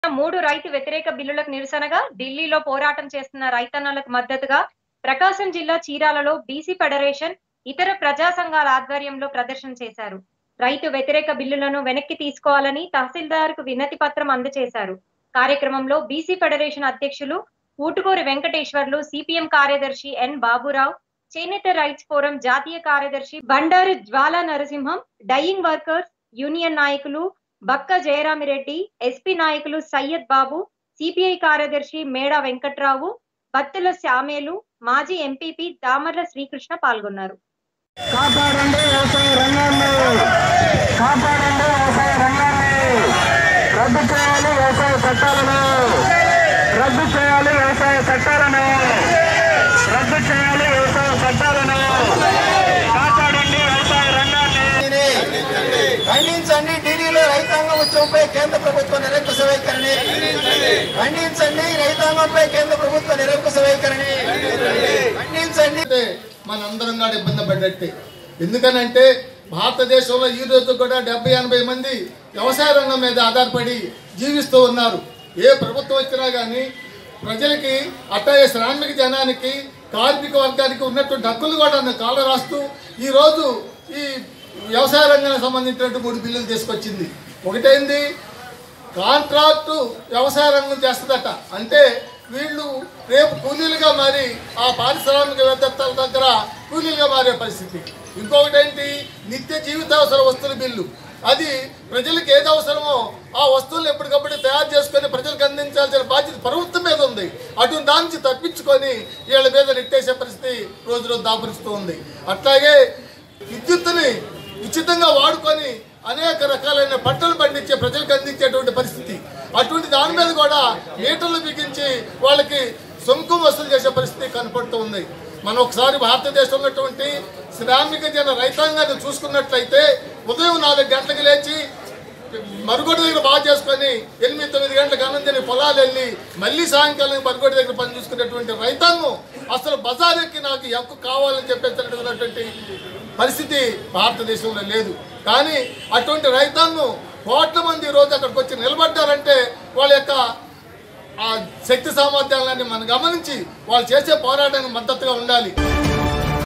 మూడు రైతు వ్యతిరేక బిల్లులకు నిరసనగా ఢిల్లీలో పోరాటం చేస్తున్న రైతన్నలకు మద్దతుగా ప్రకాశం జిల్లా చీరాలలో బీసీ ఫెడరేషన్ ఇతర ప్రజా సంఘాల ఆధ్వర్యంలో ప్రదర్శన చేశారు రైతు వ్యతిరేక బిల్లులను వెనక్కి తీసుకోవాలని తహసీల్దార్ కు వినతి పత్రం అందజేశారు కార్యక్రమంలో బీసీ ఫెడరేషన్ అధ్యక్షులు ఊటుకూరి వెంకటేశ్వర్లు సిపిఎం కార్యదర్శి ఎన్ బాబురావు చేనేత రైట్స్ ఫోరం జాతీయ కార్యదర్శి Bandaru Jwala Narasimham dyeing workers union నాయకులు బక్క జయరామిరెడ్డి ఎస్పీ నాయకులు సయ్యద్ బాబు సిపిఐ కార్యదర్శి మేడా వెంకట్రావు బత్తుల శ్యామేలు మాజీ ఎంపీపీ దామర్ల శ్రీకృష్ణ పాల్గొన్నారు కాపాడండి వ్యవసాయ రంగాన్ని కాపాడండి వ్యవసాయ రంగాన్ని రద్దు చేయాలి వ్యవసాయ చట్టాలను రద్దు చేయాలి వ్యవసాయ చట్టాలను రద్దు చేయాలి వ్యవసాయ చట్టాలను కాపాడండి వ్యవసాయ రంగాన్ని ఖండించండి ఢిల్లీలో రైతాంగం ఉద్యమంపై కేంద్ర ప్రభుత్వ నిరంకుశ వైఖరిని ఖండించండి రైతాంగంపై కేంద్ర ప్రభుత్వ నిరంకుశ వైఖరిని ఖండించండి అంటే మనందరం కూడా ఇబ్బంది పడ్డట్టే ఎందుకనంటే భారతదేశంలో ఈ రోజు కూడా డెబ్బై ఎనభై మంది వ్యవసాయ రంగం మీద ఆధారపడి జీవిస్తూ ఉన్నారు ఏ ప్రభుత్వం వచ్చినా కానీ ప్రజలకి అట్టగే శ్రామిక జనానికి కార్మిక వర్గానికి ఉన్నటువంటి హక్కులు కూడా కాళ్ళ రాస్తూ ఈరోజు ఈ వ్యవసాయ రంగానికి సంబంధించినటువంటి మూడు బిల్లులు తీసుకొచ్చింది ఒకటేంది కాంట్రాక్టు వ్యవసాయ రంగం చేస్తుందట అంటే వీళ్ళు రేపు కూలీలుగా మారి ఆ పారిశ్రామికవేత్తల దగ్గర కూలీలుగా మారే పరిస్థితి ఇంకొకటి ఏంటి నిత్య జీవితావసర వస్తువుల బిల్లు అది ప్రజలకు ఏది అవసరమో ఆ వస్తువులు ఎప్పటికప్పుడు తయారు చేసుకొని ప్రజలకు అందించాల్సిన బాధ్యత ప్రభుత్వం మీద ఉంది అటు దాని నుంచి తప్పించుకొని వీళ్ళ మీద నెట్టేసే పరిస్థితి రోజు రోజు దాపురిస్తూ ఉంది అట్లాగే విద్యుత్తుని ఉచితంగా వాడుకొని అనేక రకాలైన పంటలు పండించే ప్రజలకు అందించేటువంటి పరిస్థితి అటువంటి దాని మీద కూడా మీటర్లు బిగించి వాళ్ళకి సొంకం వసూలు చేసే పరిస్థితి కనపడుతూ ఉంది మనం ఒకసారి భారతదేశంలో ఉన్నటువంటి శ్రామిక జన రైతాంగాన్ని చూసుకున్నట్లయితే ఉదయం నాలుగు గంటలకు లేచి మరుగుడు దగ్గర బాగా చేసుకొని ఎనిమిది తొమ్మిది గంటలకు అన్నం తిని పొలాలు వెళ్ళి మళ్ళీ సాయంకాలం మరుగుడు దగ్గర పని చూసుకునేటువంటి రైతాంగం అసలు బజార్ ఎక్కి నాకు ఈ హక్కు కావాలని చెప్పేసినటువంటి పరిస్థితి భారతదేశంలో లేదు కానీ అటువంటి రైతాంగం కోట్ల మంది ఈ రోజు అక్కడికి వచ్చి నిలబడ్డారంటే వాళ్ళ యొక్క ఆ శక్తి సామర్థ్యాలన్నీ మనం గమనించి వాళ్ళు చేసే పోరాటానికి మద్దతుగా ఉండాలి